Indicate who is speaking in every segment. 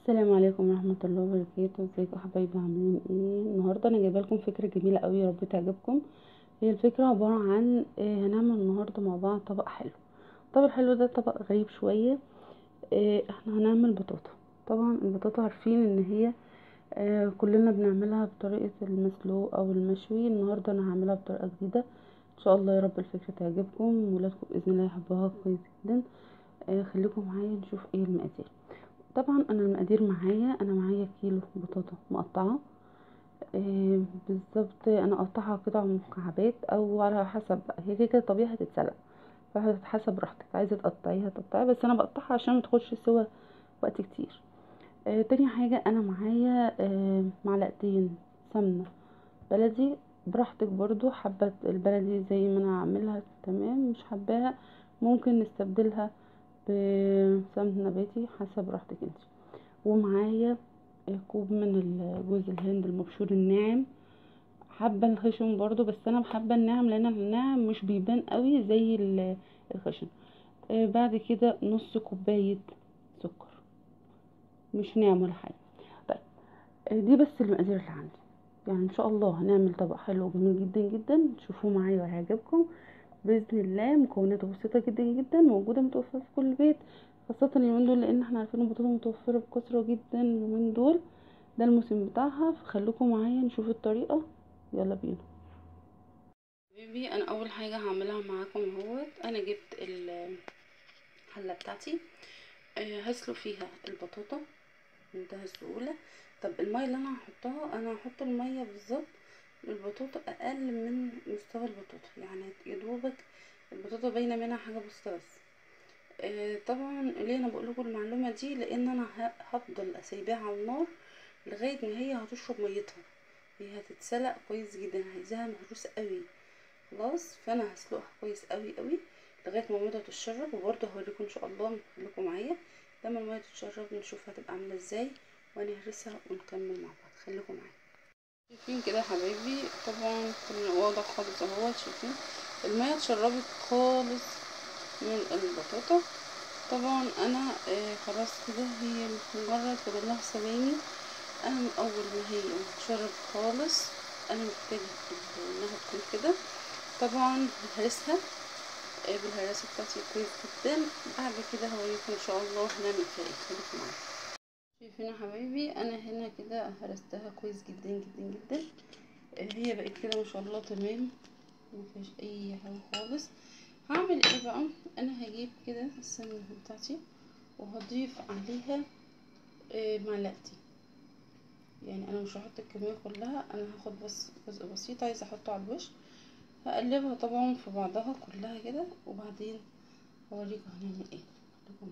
Speaker 1: السلام عليكم ورحمة الله وبركاته ازيكم يا حبايبي عاملين ايه النهاردة انا جايبه لكم فكرة جميلة قوي يا رب تعجبكم هي الفكرة عبارة عن آه، هنعمل النهاردة مع بعض طبق حلو الطبق الحلو ده طبق غريب شوية آه، احنا هنعمل بطاطا طبعا البطاطا عارفين ان هي آه، كلنا بنعملها بطريقة المسلوق او المشوي النهاردة انا هعملها بطريقة جديدة ان شاء الله يا رب الفكرة تعجبكم ولادكم باذن الله يحبوها كويس جدا آه، خليكم معايا نشوف ايه المقادير طبعا انا المقادير معايا انا معايا كيلو بطاطا مقطعه آه بالظبط انا اقطعها قطع مكعبات او على حسب بقى هي كده كده طبيعي هتتسلق فحسب راحتك عايزه تقطعيها تقطعي بس انا بقطعها عشان ما تاخدش سوا وقت كتير آه تاني حاجه انا معايا آه معلقتين سمنه بلدي براحتك برضو حبه البلدي زي ما انا هعملها تمام مش حباها ممكن نستبدلها بسمن نباتي حسب راحتك انت ومعايا كوب من جوز الهند المبشور الناعم حابه الخشن برضو بس انا حابه الناعم لان الناعم مش بيبان قوي زي الخشن آه بعد كده نص كوبايه سكر مش ناعم ولا حاجه طيب آه دي بس المقادير اللي عندي يعني ان شاء الله هنعمل طبق حلو وجميل جدا جدا شوفوه معايا وهيعجبكم باذن الله مكوناته بسيطه جدا جدا موجوده متوفره في كل بيت خاصه اليومين دول لان احنا عارفين البطاطا متوفره بكثره جدا اليومين دول ده الموسم بتاعها فخليكم معايا نشوف الطريقه يلا بينا بيبي انا اول حاجه هعملها معاكم اهوت انا جبت الحله بتاعتي أه هسلق فيها البطاطا بمنتهى السهوله طب الميه اللي انا هحطها انا هحط الميه بالظبط البطاطا اقل من مستوى البطاطا يعني يدوبك البطاطا باينه منها حاجه بسيطه بس آه طبعا ليه انا بقول لكم المعلومه دي لان انا هفضل اسيباها على النار لغايه ما هي هتشرب ميتها هي هتتسلق كويس جدا عايزاها مهروسه قوي خلاص فانا هسلقها كويس قوي قوي لغايه ما ميتها تتشرب وبرده هوريكم ان شاء الله خليكم معايا لما الميه تتشرب نشوف هتبقى عامله ازاي وهنهرسها ونكمل مع بعض خليكم معايا شايفين كده يا حبايبي طبعا واضح خالص اهوت شايفين الميه اتشربت خالص من البطاطا طبعا انا آه خلاص كده هي مجرد فاضل لها ثواني انا من اول ما هي تشرب خالص انا محتاجه انها تكون كده طبعا هرسها آه بالهراسه بتاعتي كويس جدا بعد كده هوريكم ان شاء الله هنعمل فيها ايه خليكم معايا شايفين يا حبايبي انا هنا كده هرستها كويس جدا جدا جدا هي بقت كده ما شاء الله تمام مفيش اي حاجه خالص هعمل ايه بقى انا هجيب كده السمنه بتاعتي وهضيف عليها معلقتي يعني انا مش هحط الكميه كلها انا هاخد بس جزء بسيط عايزه احطه على الوش هقلبها طبعا في بعضها كلها كده وبعدين هوريكم هنعمل ايه خليكم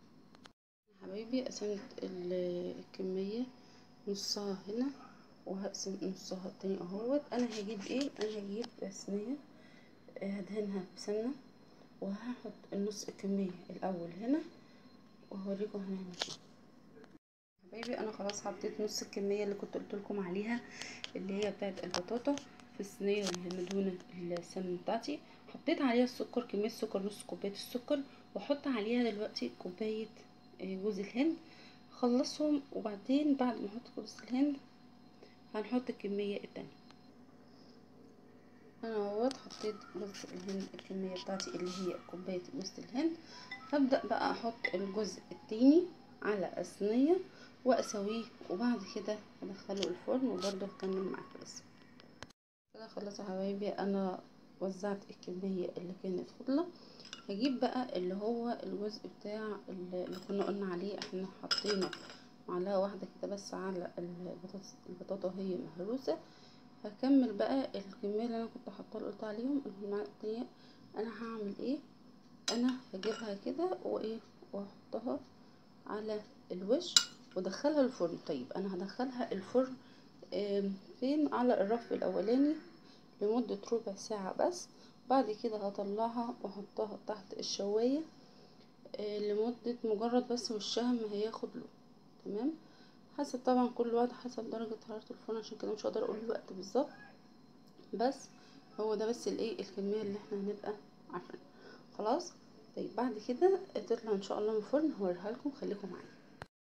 Speaker 1: حبايبي قسمت الكمية نصها هنا وهقسم نصها التاني اهوت انا هجيب ايه انا هجيب صينية هدهنها بسمنة وهحط النص الكمية الاول هنا وهوريكم هنعمل ايه حبايبي انا خلاص حطيت نص الكمية اللي كنت قلت لكم عليها اللي هي بتاعت البطاطا في الصينية اللي مدهونة السمنة بتاعتي حطيت عليها السكر كمية سكر نص كوباية السكر واحط عليها دلوقتي كوباية جوز الهند خلصهم وبعدين بعد ما احط جوز الهند هنحط الكمية التانية انا اهوت حطيت جوز الهند الكمية بتاعتي اللي هي كوباية جوز الهند هبدأ بقى احط الجزء التاني على الصينية واسويه وبعد كده ادخله الفرن وبرضه هكمل معاكم بس كده خلاص يا حبايبي انا وزعت الكمية اللي كانت فاضلة هجيب بقى اللي هو الجزء بتاع اللي كنا قلنا عليه احنا حطينا معلقه واحده كده بس على البطاطا البطاطا وهي مهروسه هكمل بقى الكميه اللي انا كنت حاطاها اللي قلت عليهم المعلقه التانية انا هعمل ايه انا هجيبها كده وايه واحطها على الوش وادخلها الفرن طيب انا هدخلها الفرن فين على الرف الاولاني لمده ربع ساعه بس بعد كده هطلعها واحطها تحت الشواية لمدة مجرد بس وشها ما هياخد لون تمام حسب طبعا كل واحد حسب درجة حرارة الفرن عشان كده مش هقدر اقول الوقت بالظبط بس هو ده بس الايه الكمية اللي احنا هنبقى عارفين خلاص طيب بعد كده تطلع ان شاء الله من الفرن هوريها لكم خليكم معايا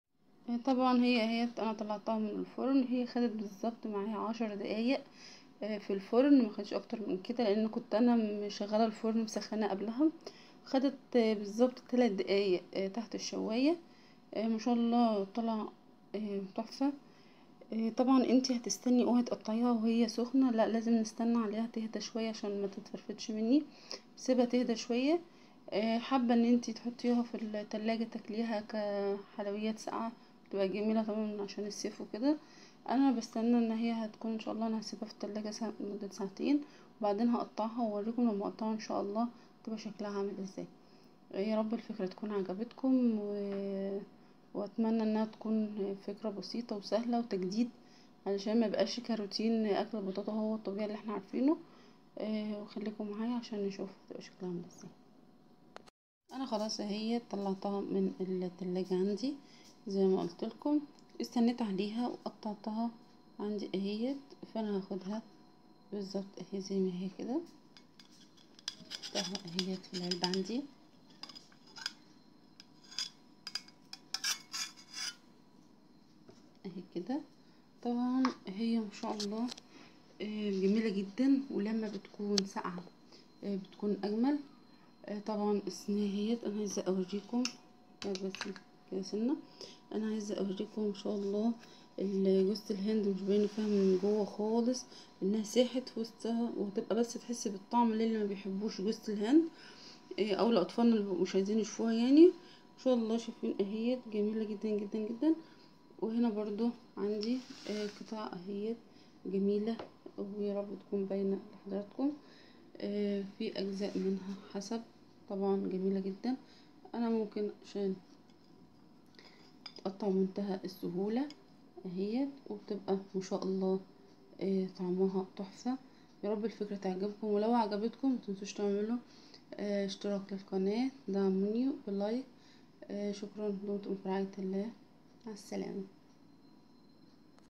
Speaker 1: آه، طبعا هي هي انا طلعتها من الفرن هي خدت بالظبط معايا عشر دقايق آه، في الفرن ما خدش اكتر من كده لان كنت انا مشغله الفرن مسخنه قبلها خدت آه، بالظبط تلات دقايق آه، تحت الشوايه آه، ما شاء الله طلع آه، تحفه آه، طبعا انتي هتستني اوعي تقطعيها وهي سخنه لا لازم نستنى عليها تهدى شويه عشان ما تتفرفتش مني سيبها تهدى شويه آه، حابه ان انتي تحطيها في التلاجة تاكليها كحلويات ساقعه بتبقى جميله طبعا عشان الصيف وكده انا بستنى ان هي هتكون ان شاء الله انا هسيبها في التلاجة ساعة لمدة ساعتين وبعدين هقطعها واوريكم لما اقطعها ان شاء الله تبقى شكلها عامل ازاي يا رب الفكرة تكون عجبتكم و... واتمنى انها تكون فكرة بسيطة وسهلة وتجديد علشان ما يبقاش كروتين اكل البطاطا هو الطبيعي اللي احنا عارفينه آه، وخليكم معايا عشان نشوف تبقى شكلها عامل ازاي انا خلاص اهي طلعتها من التلاجة عندي زي ما قلت لكم استنيت عليها وقطعتها عندي اهيت فانا هاخدها بالظبط اهي زي ما هي كده اهو اهيت في العلبة عندي اهي كده طبعا هي ما شاء الله آه، جميلة جدا ولما بتكون ساقعة آه، بتكون اجمل آه، طبعا الصينية اهيت انا عايزة اوريكم آه، بس كده سنة انا عايزة اوريكم ان شاء الله جوزة الهند مش باينة فيها من جوه خالص انها ساحت في وسطها وهتبقى بس تحس بالطعم اللي ما بيحبوش جوزة الهند آه، او الاطفال اللي مش عايزين يشوفوها يعني ان شاء الله شايفين اهيت جميلة جدا جدا جدا وهنا برضو عندي آه، قطع اهيت جميلة ويا رب تكون باينة لحضراتكم آه، في اجزاء منها حسب طبعا جميلة جدا انا ممكن عشان تقطع منتهى السهولة اهيت وبتبقى ما شاء الله آه، طعمها تحفة يا رب الفكرة تعجبكم ولو عجبتكم متنسوش تعملوا آه، اشتراك للقناة دعموني باللايك آه، شكرا دمتم في رعاية الله مع السلامة